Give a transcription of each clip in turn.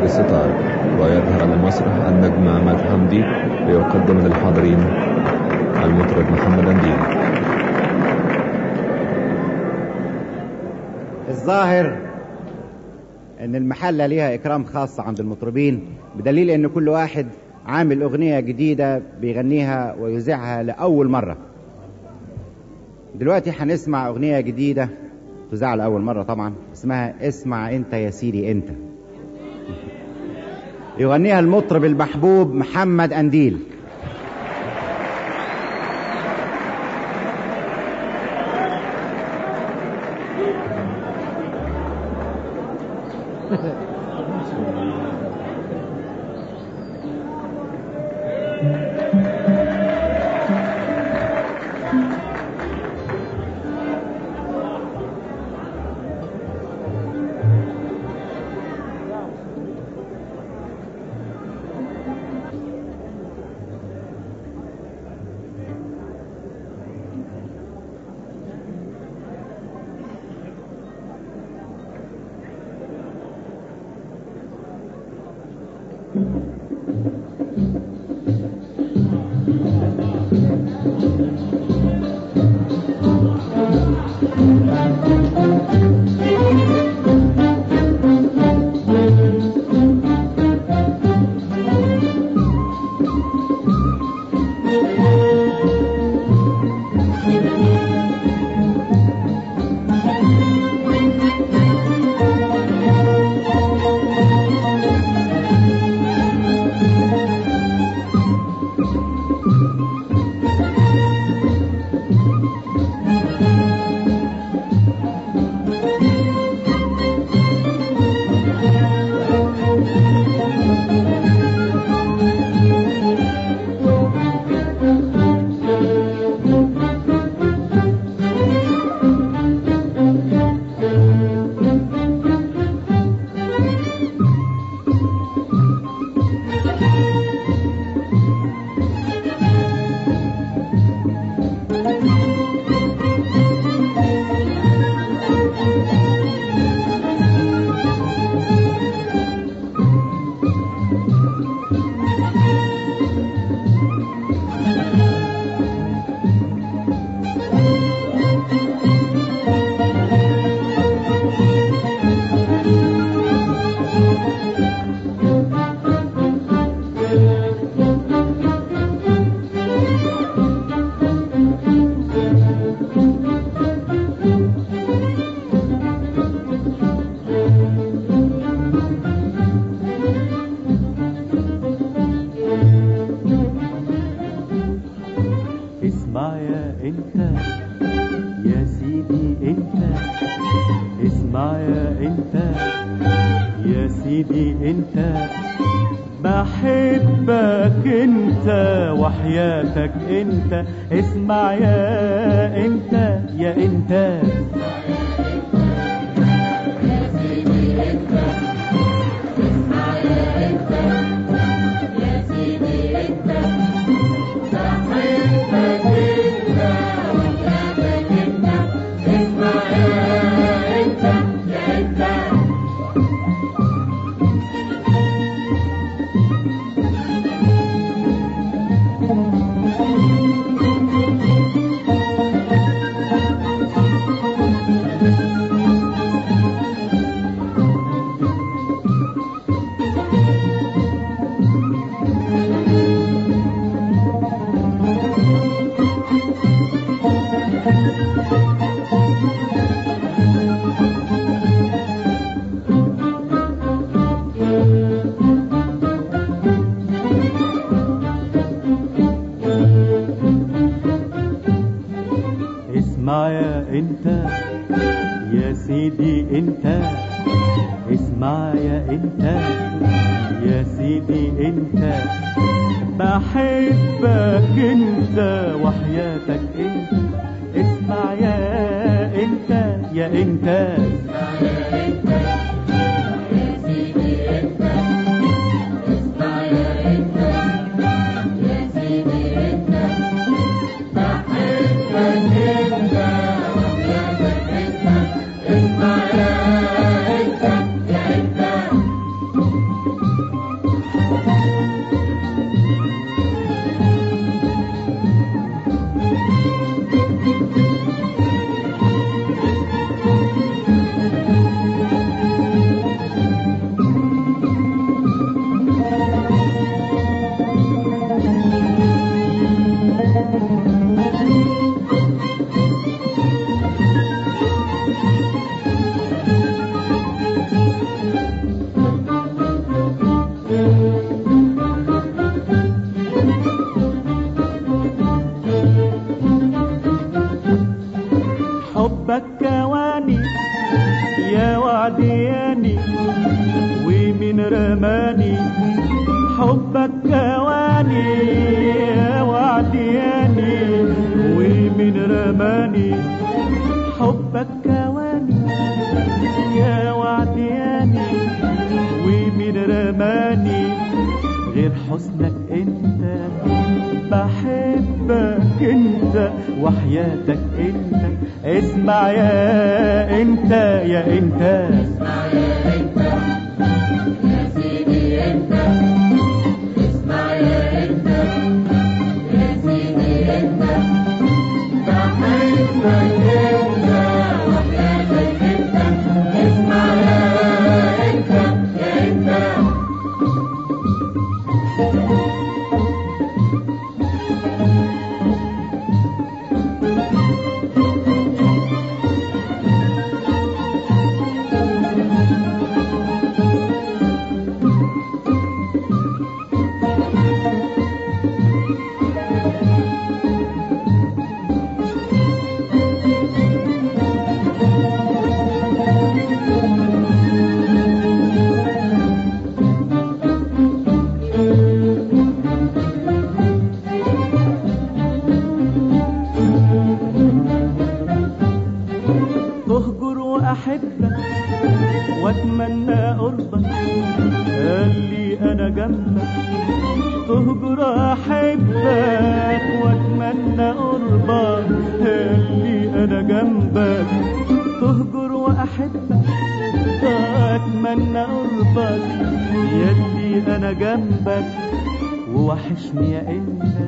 الستار ويظهر على المسرح النجم عماد حمدي ليقدم للحاضرين المطرب محمد أنديل الظاهر ان المحلة ليها اكرام خاص عند المطربين بدليل ان كل واحد عامل اغنية جديدة بيغنيها ويذيعها لأول مرة دلوقتي هنسمع اغنية جديدة تذاع لأول مرة طبعا اسمها اسمع انت يا سيدي انت يغنيها المطرب المحبوب محمد أنديل اسمع يا انت يا سيدي انت اسمع يا انت يا سيدي انت بحبك انت وحياتك انت اسمع يا انت يا انت اسمع يا انت يا سيدي انت اسمع يا انت يا سيدي انت بحبك انت وحياتك انت اسمع يا انت يا انت حبك كواني يا وعدياني ومن رماني حبك كواني يا وعدياني ومن رماني حبك كواني يا وعدياني ومن رماني غير حسنك انت بحبك انت وحياتك انت اسمع يا انت يا انت تهجر واحبك واتمنى قربك قالي انا جنبك تهجر احبك واتمنى قربك قالي انا جنبك تهجر واحبك واتمنى قربك ياللي انا جنبك ووحشني يا انت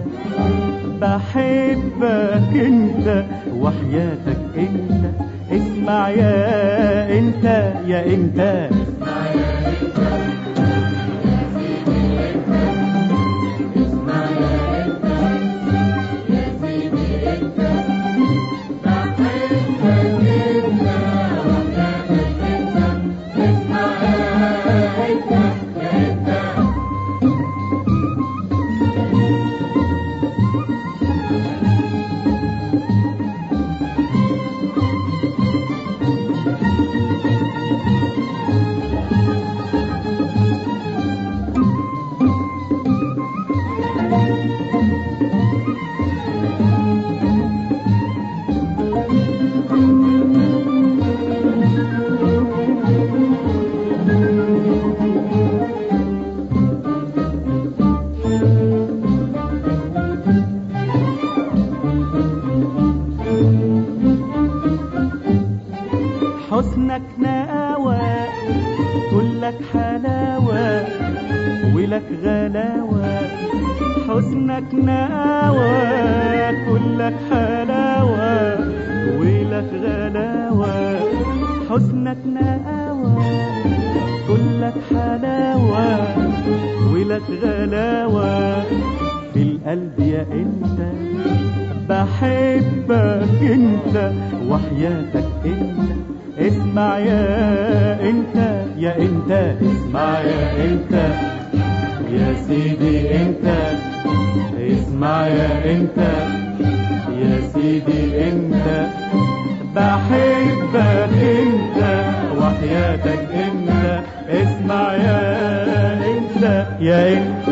بحبك انت وحياتك انت اسمع يا انت يا انت حسنك نقاوة كلك حلاوة ولك غلاوة حسنك نقاوة كلك حلاوة ولك غلاوة حسنك نقاوة كلك حلاوة ولك غلاوة في القلب يا انت بحبك انت وحياتك انت اسمع يا انت يا انت اسمع يا انت يا سيدي انت اسمع يا انت يا سيدي انت بحبك انت وحياتك انت اسمع يا انت يا انت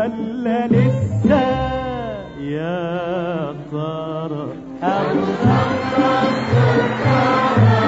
ولا لسه يا ترى أبو سمرة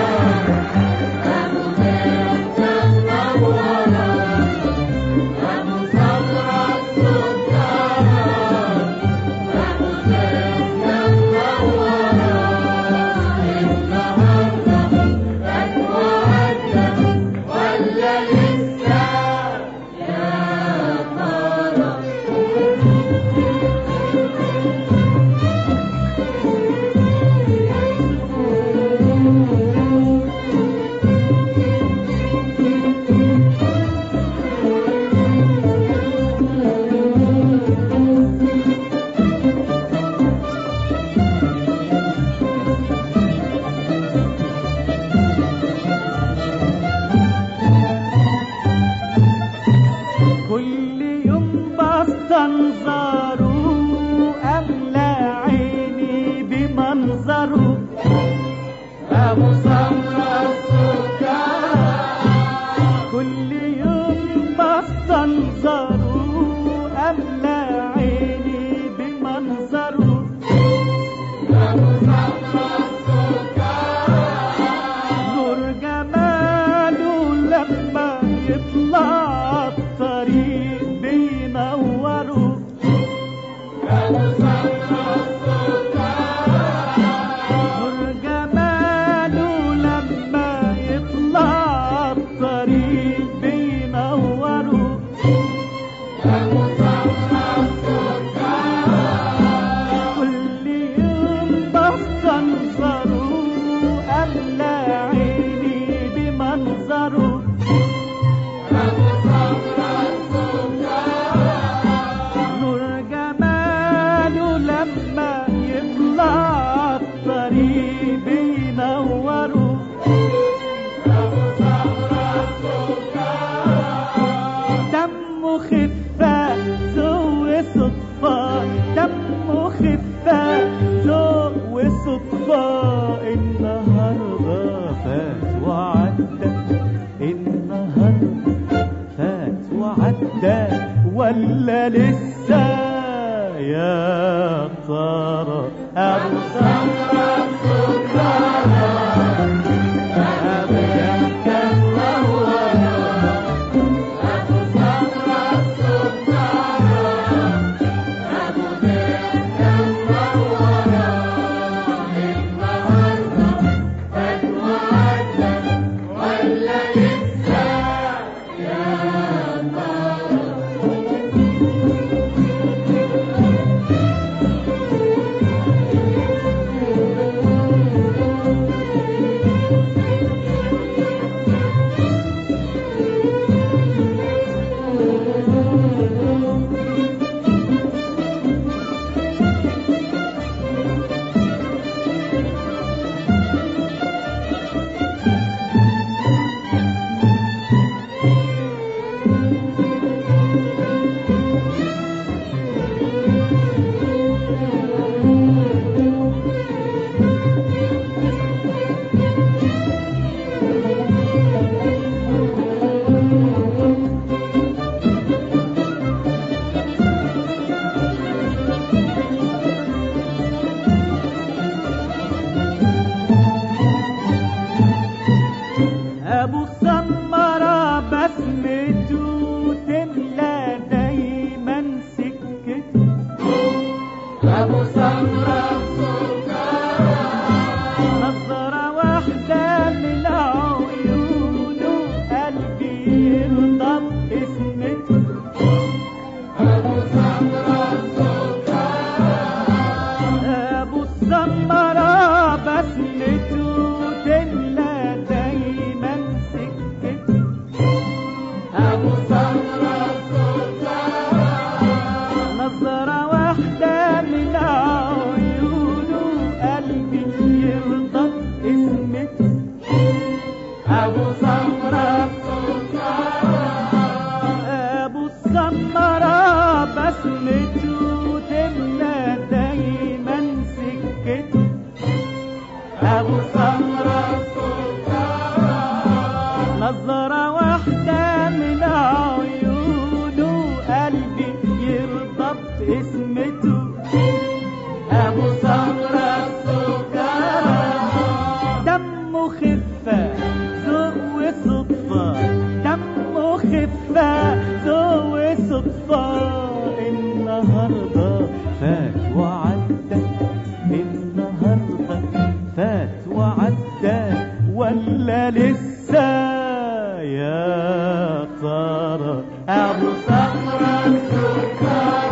كل يوم بستنظره أملى عيني بمنظره أبو سمرة السكر كل يوم بستنظره أملى عيني بمنظره نور جماله لما يطلع الطريق بينوره نور جماله لما يطلع الطريق بينوره كل يوم بستنظره أملى عيني بمنظره نور جماله لما يطلع الطريق بينوره دمه خفة ذوق صدفة دمه خفة ذوق وصدفة النهاردة فات وعدى النهاردة فات وعدى ولا لسه يا ترى أبو سمرة سكرة أبدا كان أبو سمرة بسمته تملى دايما سكته أبو سمرة نظرة واحدة من عيونه قلبي يرضى باسمته أبو السمرة بسمته تملى دايما سكته أبو سمرة نظرة واحدة من عيونه قلبي يرضى باسمته أبو سمرة أبو السمرة بسمته تملى دايما سكته أبو سمرة نظرة واحدة من عيونه قلبي يرضى ذوق صدفة النهاردة فات وعدى النهاردة فات وعدى ولا لسه يا ترى أبو سمرة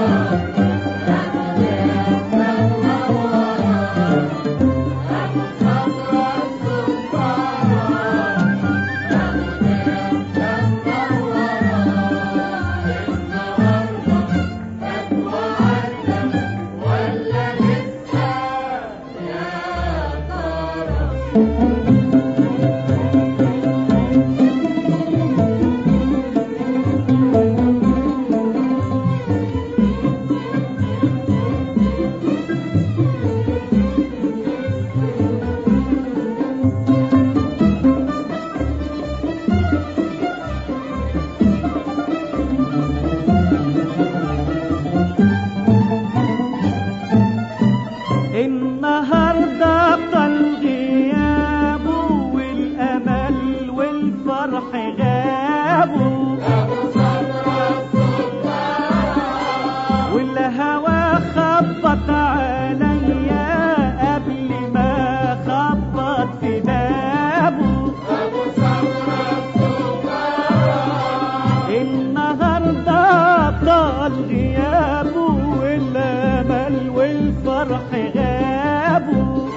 النهاردة طل غيابه والأمل والفرح غابوا والهوى خبط عليا قبل ما خبط في بابه النهارده طال غيابه والامل والفرح غابوا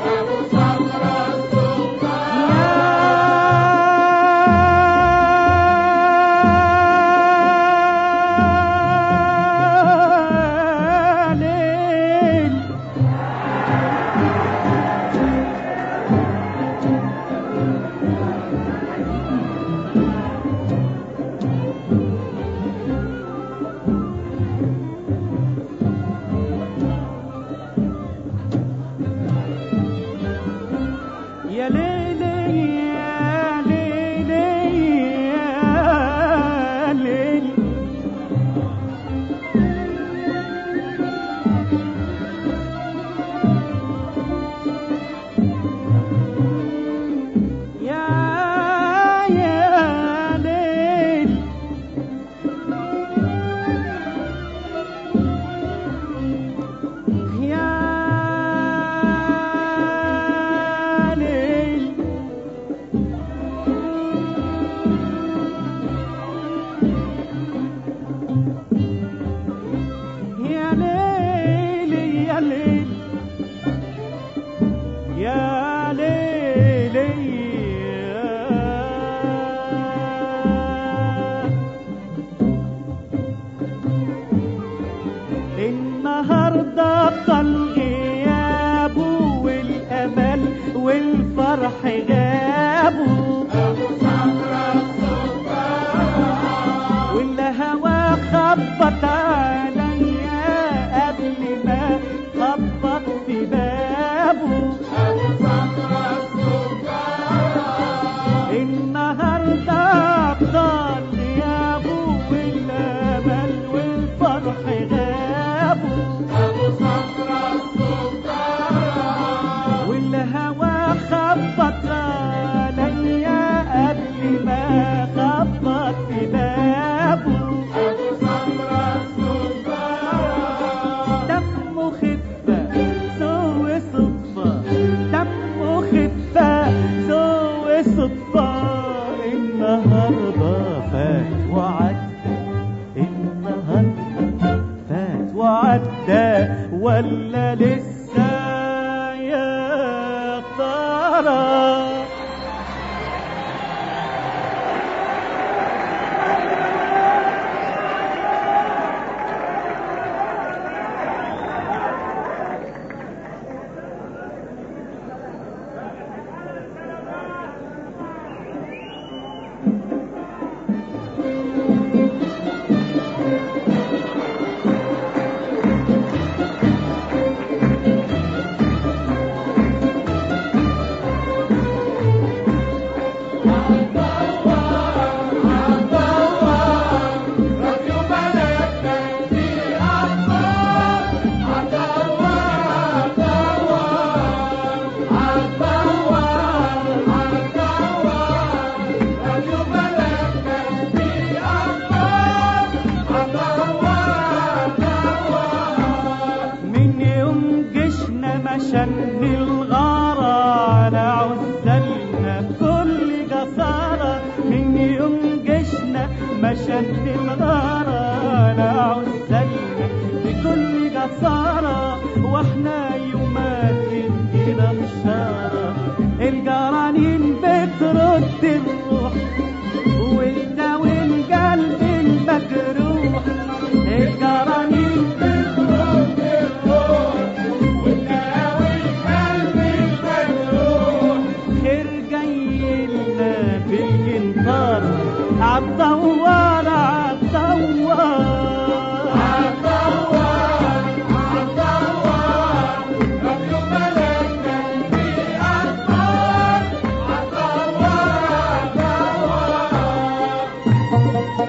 يا ليل يا ليلي يا ليلي يا ليلي يا يا ليل يا ليل يا ليل يا ليل يا ليل يا النهارده طل غيابه والامل والفرح غابوا والهوى خبط عليا قبل ما خبط في بابه النهارده طال غيابه والامل والفرح غابوا والهوى خبط عليا قبل ما خبط في بابه دمه خفة سوء صدفة دمه خفة سوء صدفة النهاردة فات وعدى النهاردة فات وعدى ولا لسه يا ترى الغارة لا عزلنا بكل جسارة واحنا يومات يدينا بشارة الجرانين بترد الروح وتداوي القلب المجروح الجرانين بترد الروح وتداوي القلب المجروح خير جاي لنا بالجنطار عالدوار عالدوار عالدوار عالدوار ربي ملكنا في أخبار عالدوار عالدوار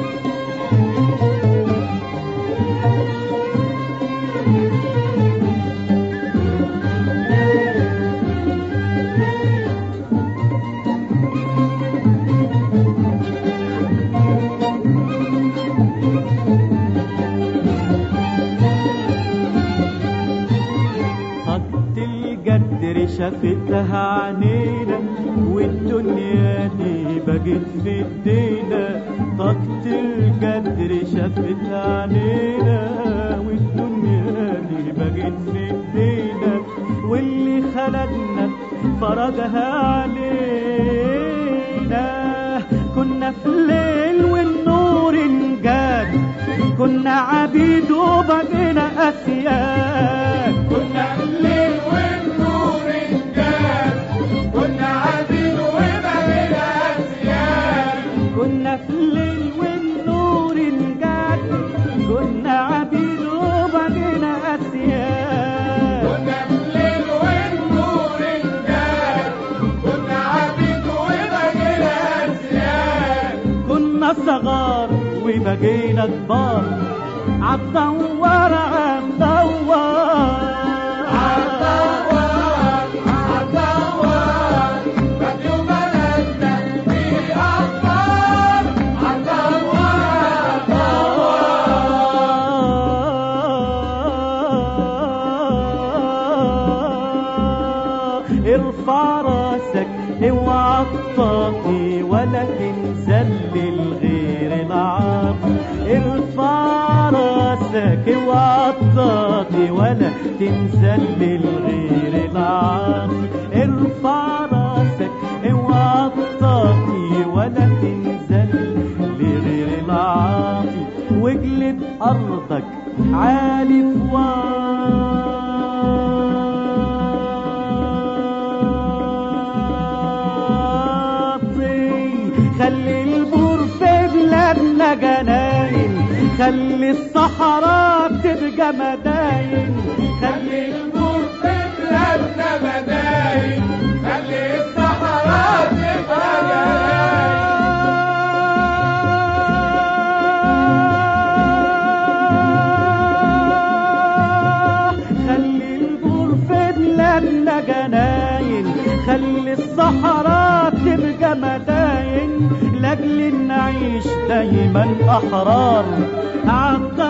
خط الجدر شافتها عنينا والدنيا دي بقت في ايدينا طاقة الجدر شافتها عنينا والدنيا دي بقت في ايدينا واللي خلقنا فرجها علينا كنا في الليل والنور انجاد كنا عبيد وبقينا اسياد كنا في الليل والنور انجاد كنا عبيد وبقينا اسياد كنا في الليل والنور انجاد كنا عبيد وبقينا اسياد كنا في الليل والنور انجاد كنا عبيد وبقينا اسياد كنا صغار وبقينا كبار عالدوار عالدوار عالدوار عالدوار راديو بلدنا في أخبار عالدوار عالدوار ارفع راسك اوعى تطاطي ولا تنزل للغير العاطي ارفع راسك اوعى تطاطي ولا تنزل للغير العاطي ارفع راسك اوعى تطاطي ولا تنزل لغير العاطي واجلد ارضك عالي في واطي خلي البور في بلادنا جناين خلي الصحراء تبقى مداين خلي البور في بلادنا مداين خلي الصحراء تبقى خلي البور في بلادنا جناين خلي الصحراء تبقى مداين لاجل نعيش دايما احرار عالدوار